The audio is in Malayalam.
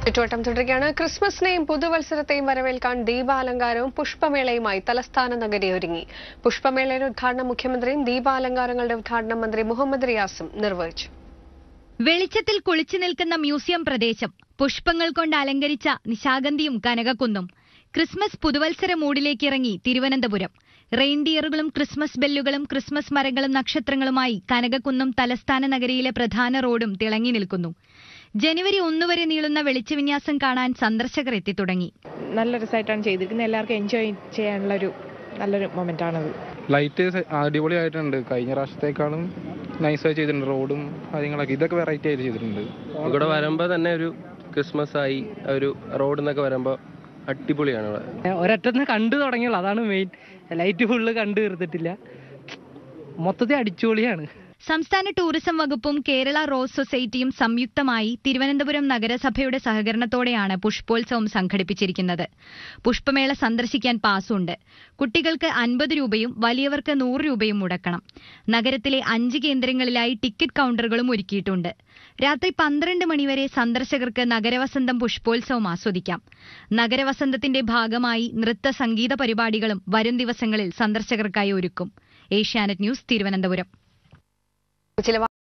ചുറ്റുവട്ടം തുടരുകയാണ് ക്രിസ്മസിനെയും പുതുവത്സരത്തെയും വരവേൽക്കാൻ ദീപാലങ്കാരവും പുഷ്പമേളയുമായി തലസ്ഥാന നഗരി ഒരുങ്ങി പുഷ്പമേളയുടെ ഉദ്ഘാടനം മുഖ്യമന്ത്രിയും ദീപാലങ്കാരങ്ങളുടെ ഉദ്ഘാടനം മന്ത്രി മുഹമ്മദ് റിയാസും നിർവഹിച്ചു വെളിച്ചത്തിൽ കുളിച്ചു നിൽക്കുന്ന മ്യൂസിയം പ്രദേശം പുഷ്പങ്ങൾ കൊണ്ട് അലങ്കരിച്ച നിശാഗന്ധിയും കനകക്കുന്നും ക്രിസ്മസ് പുതുവത്സര മൂഡിലേക്ക് ഇറങ്ങി തിരുവനന്തപുരം റെയിൻഡിയറുകളും ക്രിസ്മസ് ബെല്ലുകളും ക്രിസ്മസ് മരങ്ങളും നക്ഷത്രങ്ങളുമായി കനകക്കുന്നും തലസ്ഥാന നഗരിയിലെ പ്രധാന റോഡും തിളങ്ങി നിൽക്കുന്നു ജനുവരി ഒന്ന് വരെ നീളുന്ന വെളിച്ചവിന്യാസം കാണാൻ സന്ദർശകർ എത്തിത്തുടങ്ങി നല്ല രസമായിട്ടാണ് ചെയ്തിരിക്കുന്നത് എല്ലാവർക്കും എൻജോയ് ചെയ്യാനുള്ള ഒരു നല്ലൊരു മൊമെന്റ് ആണത് ലൈറ്റ് സ- അടിപൊളിയായിട്ടുണ്ട് കഴിഞ്ഞ പ്രാവശ്യത്തേക്കാളും നൈസായി ചെയ്തിട്ടുണ്ട് റോഡും കാര്യങ്ങളൊക്കെ ഇതൊക്കെ വെറൈറ്റി ആയിട്ട് ചെയ്തിട്ടുണ്ട് ഇവിടെ വരുമ്പോൾ തന്നെ ഒരു ക്രിസ്മസ് ആയി ഒരു റോഡ് എന്നൊക്കെ വരുമ്പോൾ അടിപൊളിയാണ് ഇവിടെ ഒരൊറ്റന്ന് കണ്ടു തുടങ്ങിയുള്ളൂ അതാണ് മെയിൻ ലൈറ്റ് ഫുള്ള് കണ്ടു തീർത്തിട്ടില്ല മൊത്തത്തിൽ അടിച്ചുപൊളിയാണ് സംസ്ഥാന ടൂറിസം വകുപ്പും കേരള റോസ് സൊസൈറ്റിയും സംയുക്തമായി തിരുവനന്തപുരം നഗരസഭയുടെ സഹകരണത്തോടെയാണ് പുഷ്പോത്സവം സംഘടിപ്പിച്ചിരിക്കുന്നത് പുഷ്പമേള സന്ദർശിക്കാൻ പാസുണ്ട് കുട്ടികൾക്ക് അൻപത് രൂപയും വലിയവർക്ക് നൂറ് രൂപയും മുടക്കണം നഗരത്തിലെ അഞ്ച് കേന്ദ്രങ്ങളിലായി ടിക്കറ്റ് കൗണ്ടറുകളും ഒരുക്കിയിട്ടുണ്ട് രാത്രി പന്ത്രണ്ട് മണിവരെ സന്ദർശകർക്ക് നഗരവസന്തം പുഷ്പോത്സവം ആസ്വദിക്കാം നഗരവസന്തത്തിന്റെ ഭാഗമായി നൃത്ത സംഗീത പരിപാടികളും വരും ദിവസങ്ങളിൽ സന്ദർശകർക്കായി ഒരുക്കും ഏഷ്യാനെറ്റ് ന്യൂസ് തിരുവനന്തപുരം ചില